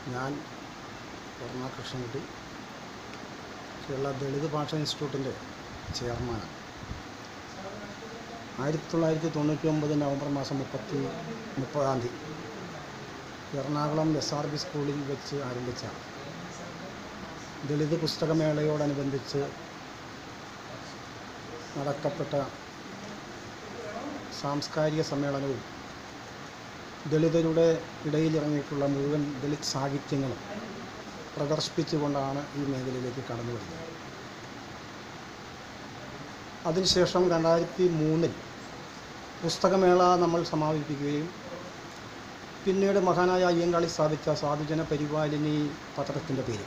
ഞാൻ വർമ്മ കൃഷ്ണൻകുട്ടി കേരള ദളിത് ഭാഷാ ഇൻസ്റ്റിറ്റ്യൂട്ടിൻ്റെ ചെയർമാനാണ് ആയിരത്തി തൊള്ളായിരത്തി തൊണ്ണൂറ്റി ഒമ്പത് നവംബർ മാസം മുപ്പത്തി മുപ്പതാം തീയതി എറണാകുളം എസ് ആർ ബി സ്കൂളിൽ വെച്ച് ആരംഭിച്ച ദളിത് പുസ്തകമേളയോടനുബന്ധിച്ച് നടത്തപ്പെട്ട സാംസ്കാരിക സമ്മേളനവും ദളിതരുടെ ഇടയിൽ ഇറങ്ങിയിട്ടുള്ള മുഴുവൻ ദളിത് സാഹിത്യങ്ങളും പ്രദർശിപ്പിച്ചുകൊണ്ടാണ് ഈ മേഖലയിലേക്ക് കടന്നു വരുന്നത് അതിനുശേഷം രണ്ടായിരത്തി മൂന്നിൽ പുസ്തകമേള നമ്മൾ സമാപിപ്പിക്കുകയും പിന്നീട് മഹാനായ അയ്യങ്കാളി സ്ഥാപിച്ച സാധുജന പരിപാലിനി പത്രത്തിൻ്റെ പേരിൽ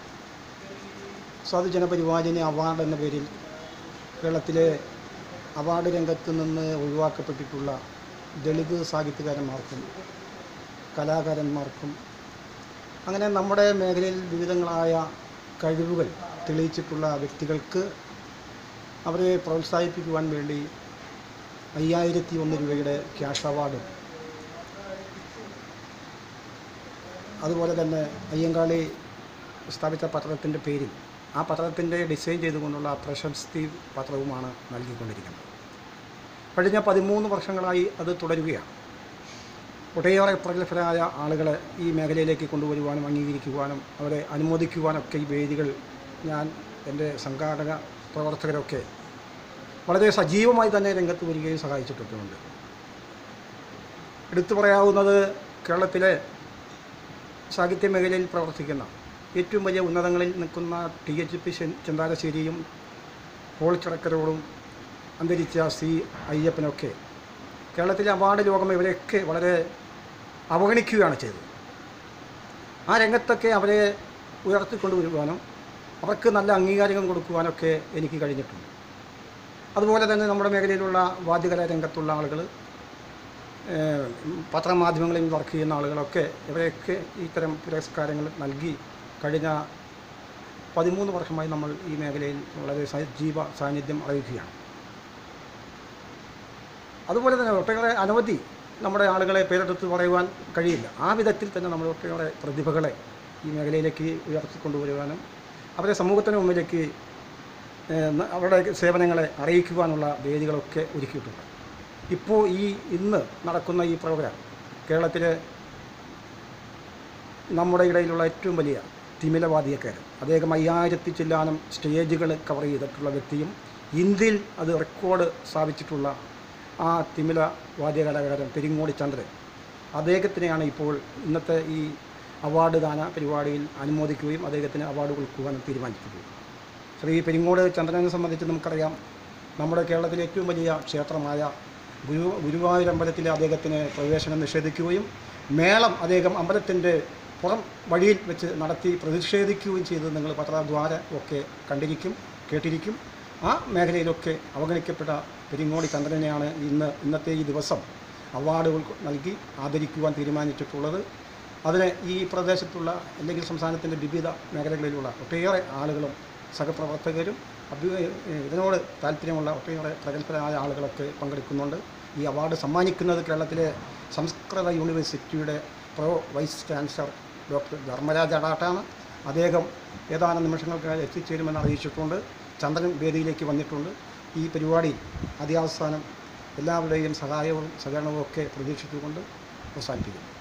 സാധുജന പരിപാലിനി അവാർഡ് എന്ന പേരിൽ കേരളത്തിലെ അവാർഡ് രംഗത്ത് നിന്ന് ഒഴിവാക്കപ്പെട്ടിട്ടുള്ള ദളിത് സാഹിത്യകാരന്മാർക്കും കലാകാരന്മാർക്കും അങ്ങനെ നമ്മുടെ മേഖലയിൽ വിവിധങ്ങളായ കഴിവുകൾ തെളിയിച്ചിട്ടുള്ള വ്യക്തികൾക്ക് അവരെ പ്രോത്സാഹിപ്പിക്കുവാൻ വേണ്ടി അയ്യായിരത്തി ഒന്ന് രൂപയുടെ ക്യാഷ് അവാർഡും അതുപോലെ തന്നെ അയ്യങ്കാളി സ്ഥാപിച്ച പത്രത്തിൻ്റെ പേരിൽ ആ പത്രത്തിൻ്റെ ഡിസൈൻ ചെയ്തുകൊണ്ടുള്ള പ്രശസ്തി പത്രവുമാണ് നൽകിക്കൊണ്ടിരിക്കുന്നത് കഴിഞ്ഞ പതിമൂന്ന് വർഷങ്ങളായി അത് തുടരുകയാണ് ഒട്ടേറെ പ്രഗത്ഭരായ ആളുകളെ ഈ മേഖലയിലേക്ക് കൊണ്ടുവരുവാനും അംഗീകരിക്കുവാനും അവരെ അനുമോദിക്കുവാനൊക്കെ ഈ വേദികൾ ഞാൻ എൻ്റെ സംഘാടക പ്രവർത്തകരൊക്കെ വളരെ സജീവമായി തന്നെ രംഗത്ത് വരികയും സഹായിച്ചിട്ടൊക്കെയുണ്ട് എടുത്തു പറയാവുന്നത് കേരളത്തിലെ സാഹിത്യ മേഖലയിൽ പ്രവർത്തിക്കുന്ന ഏറ്റവും വലിയ ഉന്നതങ്ങളിൽ നിൽക്കുന്ന ടി എച്ച് പി ചെന്താരശ്ശേരിയും പോൾ ചിറക്കരോടും അന്തരിച്ച സി അയ്യപ്പനൊക്കെ കേരളത്തിലെ അവാർഡ് ലോകം ഇവരെയൊക്കെ വളരെ അവഗണിക്കുകയാണ് ചെയ്തത് ആ രംഗത്തൊക്കെ അവരെ ഉയർത്തിക്കൊണ്ടുവരുവാനും അവർക്ക് നല്ല അംഗീകാരങ്ങൾ കൊടുക്കുവാനൊക്കെ എനിക്ക് കഴിഞ്ഞിട്ടുണ്ട് അതുപോലെ തന്നെ നമ്മുടെ മേഖലയിലുള്ള വാദ്യകലാ രംഗത്തുള്ള ആളുകൾ പത്രമാധ്യമങ്ങളിൽ വർക്ക് ചെയ്യുന്ന ആളുകളൊക്കെ ഇവരെയൊക്കെ ഇത്തരം പുരസ്കാരങ്ങൾ നൽകി കഴിഞ്ഞ പതിമൂന്ന് വർഷമായി നമ്മൾ ഈ മേഖലയിൽ വളരെ സജീവ സാന്നിധ്യം അറിയിക്കുകയാണ് അതുപോലെ തന്നെ ഒട്ടേറെ അനവധി നമ്മുടെ ആളുകളെ പേരെടുത്ത് പറയുവാൻ കഴിയില്ല ആ വിധത്തിൽ തന്നെ നമ്മൾ ഒട്ടേറെ പ്രതിഭകളെ ഈ മേഖലയിലേക്ക് ഉയർത്തിക്കൊണ്ടുവരുവാനും അവരെ സമൂഹത്തിന് മുമ്പിലേക്ക് അവരുടെ സേവനങ്ങളെ അറിയിക്കുവാനുള്ള വേദികളൊക്കെ ഒരുക്കിയിട്ടുണ്ട് ഇപ്പോൾ ഈ ഇന്ന് നടക്കുന്ന ഈ പ്രോഗ്രാം കേരളത്തിലെ നമ്മുടെ ഇടയിലുള്ള ഏറ്റവും വലിയ തിമിലവാദിയക്കാരൻ അദ്ദേഹം അയ്യായിരത്തി ചില്ലാനം സ്റ്റേജുകൾ കവർ ചെയ്തിട്ടുള്ള വ്യക്തിയും ഇന്ത്യയിൽ അത് റെക്കോർഡ് സ്ഥാപിച്ചിട്ടുള്ള ആ തിമില വാദ്യകലാകാരൻ പെരിങ്ങോടി ചന്ദ്രൻ അദ്ദേഹത്തിനെയാണ് ഇപ്പോൾ ഇന്നത്തെ ഈ അവാർഡ് ദാന പരിപാടിയിൽ അനുമോദിക്കുകയും അദ്ദേഹത്തിന് അവാർഡ് കൊടുക്കുവാനും തീരുമാനിച്ചിട്ടുള്ളത് ശ്രീ പെരിങ്ങോട് ചന്ദ്രനെ സംബന്ധിച്ച് നമുക്കറിയാം നമ്മുടെ കേരളത്തിലെ ഏറ്റവും വലിയ ക്ഷേത്രമായ ഗുരു ഗുരുവായൂരമ്പലത്തിലെ അദ്ദേഹത്തിന് പ്രവേശനം നിഷേധിക്കുകയും മേളം അദ്ദേഹം അമ്പലത്തിൻ്റെ പുറം വഴിയിൽ വെച്ച് നടത്തി പ്രതിഷേധിക്കുകയും ചെയ്തത് നിങ്ങൾ പത്രദ്വാര ഒക്കെ കണ്ടിരിക്കും കേട്ടിരിക്കും ആ മേഖലയിലൊക്കെ അവഗണിക്കപ്പെട്ട പെരിങ്ങോടി ചന്ദ്രനെയാണ് ഇന്ന് ഇന്നത്തെ ഈ ദിവസം അവാർഡുകൾ നൽകി ആദരിക്കുവാൻ തീരുമാനിച്ചിട്ടുള്ളത് അതിന് ഈ പ്രദേശത്തുള്ള അല്ലെങ്കിൽ സംസ്ഥാനത്തിൻ്റെ വിവിധ മേഖലകളിലുള്ള ഒട്ടേറെ ആളുകളും സഹപ്രവർത്തകരും അഭ്യ ഇതിനോട് താല്പര്യമുള്ള ഒട്ടേറെ പ്രഗത്ഭരായ ആളുകളൊക്കെ പങ്കെടുക്കുന്നുണ്ട് ഈ അവാർഡ് സമ്മാനിക്കുന്നത് കേരളത്തിലെ സംസ്കൃത യൂണിവേഴ്സിറ്റിയുടെ pro vice chancellor doctor Dharmaraj അടാട്ടാണ് അദ്ദേഹം ഏതാനും നിമിഷങ്ങൾക്ക് എത്തിച്ചേരുമെന്ന് അറിയിച്ചിട്ടുണ്ട് ചന്ദ്രൻ വേദിയിലേക്ക് വന്നിട്ടുണ്ട് ഈ പരിപാടി അതിയാവസാനം എല്ലാവരുടെയും സഹായവും സഹകരണവും ഒക്കെ പ്രതീക്ഷിച്ചുകൊണ്ട് അവസാനിപ്പിക്കുന്നു